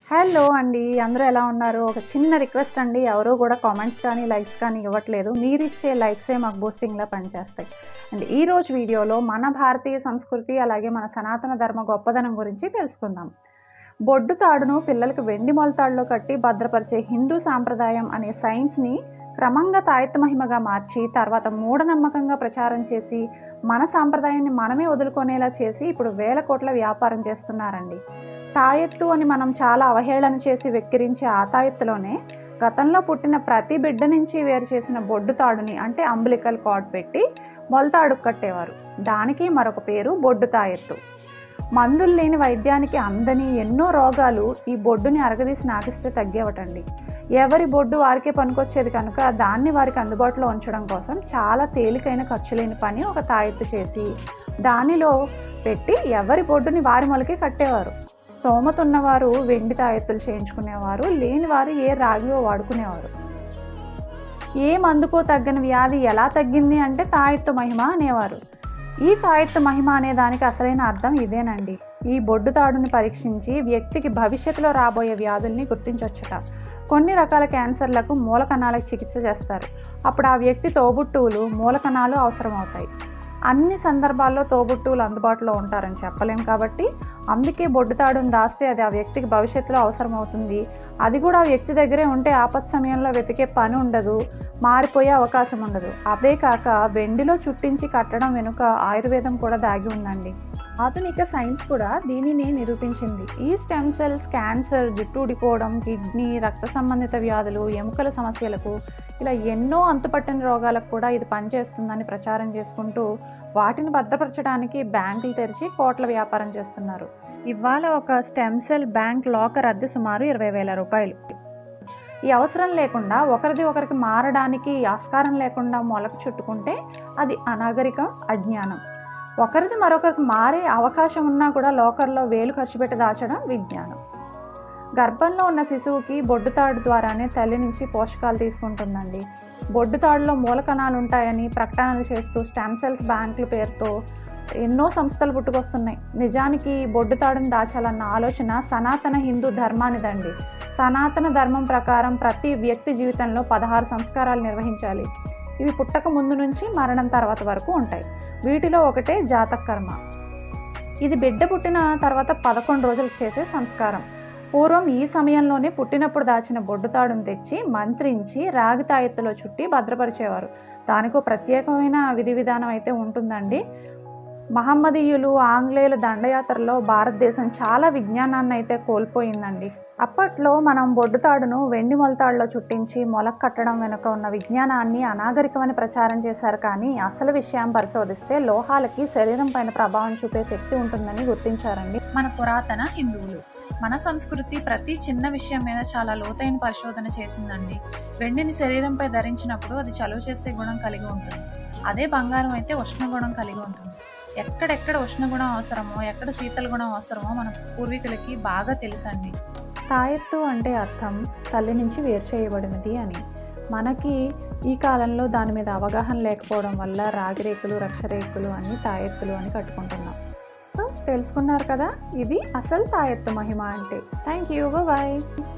hello అండి అందరూ ఎలా ఉన్నారు ఒక చిన్న రిక్వెస్ట్ అండి ఎవరు కూడా కామెంట్స్ కానీ లైక్స్ కానీ ఇవ్వట్లేదు మీరు ఇచ్చే లైక్సే మాకు బూస్టింగ్లా పనిచేస్తాయి అండ్ ఈ రోజు వీడియోలో మన భారతీయ సంస్కృతి అలాగే మన సనాతన ధర్మ గొప్పదనం గురించి తెలుసుకుందాం బొడ్డు తాడును పిల్లలకు వెండి మొలతాడులో కట్టి భద్రపరిచే హిందూ సాంప్రదాయం అనే సైన్స్ని క్రమంగా తాయత్త మహిమగా మార్చి తర్వాత మూఢనమ్మకంగా ప్రచారం చేసి మన సాంప్రదాయాన్ని మనమే వదులుకునేలా చేసి ఇప్పుడు వేల కోట్ల వ్యాపారం చేస్తున్నారండి తాయెత్తు అని మనం చాలా అవహేళన చేసి వెక్కిరించే ఆ తాయెత్తులోనే గతంలో పుట్టిన ప్రతి బిడ్డ నుంచి వేరు చేసిన బొడ్డు తాడుని అంటే అంబలికల్ కార్డ్ పెట్టి మొలతాడు కట్టేవారు దానికి మరొక పేరు బొడ్డు తాయెత్తు మందులు లేని వైద్యానికి అందని ఎన్నో రోగాలు ఈ బొడ్డుని అరగదీసి నాకిస్తే తగ్గేవటండి ఎవరి బొడ్డు వారికే పనికొచ్చేది కనుక దాన్ని వారికి అందుబాటులో ఉంచడం కోసం చాలా తేలికైన ఖర్చు లేని పని ఒక తాయెత్తు చేసి దానిలో పెట్టి ఎవరి బొడ్డుని వారి మొలకే కట్టేవారు స్తోమత ఉన్నవారు వెండి తాయెత్తులు చేయించుకునేవారు లేని వారు ఏ రాగివో వాడుకునేవారు ఏ మందుకో తగ్గని వ్యాధి ఎలా తగ్గింది అంటే తాయెత్తు మహిమ అనేవారు ఈ తాయెత్తు మహిమ అనే దానికి అసలైన అర్థం ఇదేనండి ఈ బొడ్డు తాడుని పరీక్షించి వ్యక్తికి భవిష్యత్తులో రాబోయే వ్యాధుల్ని గుర్తించవచ్చుట కొన్ని రకాల క్యాన్సర్లకు మూల కణాలకు చికిత్స చేస్తారు అప్పుడు ఆ వ్యక్తి తోబుట్టువులు మూల కణాలు అవసరమవుతాయి అన్ని సందర్భాల్లో తోబుట్టువులు అందుబాటులో ఉంటారని చెప్పలేం కాబట్టి అందుకే బొడ్డు తాడుని దాస్తే అది ఆ వ్యక్తికి భవిష్యత్తులో అవసరమవుతుంది అది కూడా ఆ వ్యక్తి దగ్గరే ఉంటే ఆపత్ సమయంలో వెతికే పని ఉండదు మారిపోయే అవకాశం ఉండదు అదే కాక వెండిలో చుట్టించి కట్టడం వెనుక ఆయుర్వేదం కూడా దాగి ఉందండి ఆధునిక సైన్స్ కూడా దీనిని నిరూపించింది ఈ స్టెమ్ సెల్స్ క్యాన్సర్ జుట్టు ఊడిపోవడం కిడ్నీ రక్త సంబంధిత వ్యాధులు ఎముకల సమస్యలకు ఇలా ఎన్నో అంతుపట్టని రోగాలకు కూడా ఇది పనిచేస్తుందని ప్రచారం చేసుకుంటూ వాటిని భద్రపరచడానికి బ్యాంకులు తెరిచి కోట్ల వ్యాపారం చేస్తున్నారు ఇవాళ ఒక స్టెమ్ సెల్ బ్యాంక్ లాకర్ అద్దె సుమారు ఇరవై వేల రూపాయలు ఈ అవసరం లేకుండా ఒకరిది ఒకరికి మారడానికి ఆస్కారం లేకుండా మొలకు చుట్టుకుంటే అది అనాగరికం అజ్ఞానం ఒకరిది మరొకరికి మారే అవకాశం ఉన్నా కూడా లోకర్లో వేలు ఖర్చు పెట్టి దాచడం విజ్ఞానం గర్భంలో ఉన్న శిశువుకి బొడ్డుతాడు ద్వారానే తల్లి నుంచి పోషకాలు తీసుకుంటుందండి బొడ్డుతాడులో మూలకణాలు ఉంటాయని ప్రకటనలు చేస్తూ స్టెమ్ సెల్స్ బ్యాంకుల పేరుతో ఎన్నో సంస్థలు పుట్టుకొస్తున్నాయి నిజానికి బొడ్డుతాడుని దాచాలన్న ఆలోచన సనాతన హిందూ ధర్మానిదండి సనాతన ధర్మం ప్రకారం ప్రతి వ్యక్తి జీవితంలో పదహారు సంస్కారాలు నిర్వహించాలి ఇవి పుట్టక ముందు నుంచి మరణం తర్వాత వరకు ఉంటాయి వీటిలో ఒకటే జాతక కర్మ ఇది బిడ్డ పుట్టిన తర్వాత పదకొండు రోజులకు చేసే సంస్కారం పూర్వం ఈ సమయంలోనే పుట్టినప్పుడు దాచిన బొడ్డుతాడును తెచ్చి మంత్రించి రాగి తాయెత్తులో చుట్టి భద్రపరిచేవారు దానికో ప్రత్యేకమైన విధి విధానం అయితే ఉంటుందండి మహమ్మదీయులు ఆంగ్లేయుల దండయాత్రలో భారతదేశం చాలా విజ్ఞానాన్ని అయితే కోల్పోయిందండి అప్పట్లో మనం బొడ్డుతాడును వెండి మొలతాడులో చుట్టించి మొలక కట్టడం వెనుక ఉన్న విజ్ఞానాన్ని అనాగరికమని ప్రచారం చేశారు కానీ అసలు విషయం పరిశోధిస్తే లోహాలకి శరీరం పైన ప్రభావం చూపే శక్తి ఉంటుందని గుర్తించారండి మన పురాతన హిందువులు మన సంస్కృతి ప్రతి చిన్న విషయం మీద చాలా లోతైన పరిశోధన చేసిందండి వెండిని శరీరంపై ధరించినప్పుడు అది చలువ చేసే గుణం కలిగి ఉంటుంది అదే బంగారం అయితే ఉష్ణగుణం కలిగి ఉంటుంది ఎక్కడెక్కడ ఉష్ణగుణం అవసరమో ఎక్కడ శీతల గుణం అవసరమో మన పూర్వీకులకి బాగా తెలుసండి తాయెత్తు అంటే అర్థం తల్లి నుంచి వేరు చేయబడినది అని మనకి ఈ కాలంలో దాని మీద అవగాహన లేకపోవడం వల్ల రాగిరేకులు రక్షరేకులు అన్ని తాయెత్తులు అని కట్టుకుంటున్నాం సో తెలుసుకున్నారు కదా ఇది అసలు తాయెత్తు మహిమ అంటే థ్యాంక్ యూ బాయ్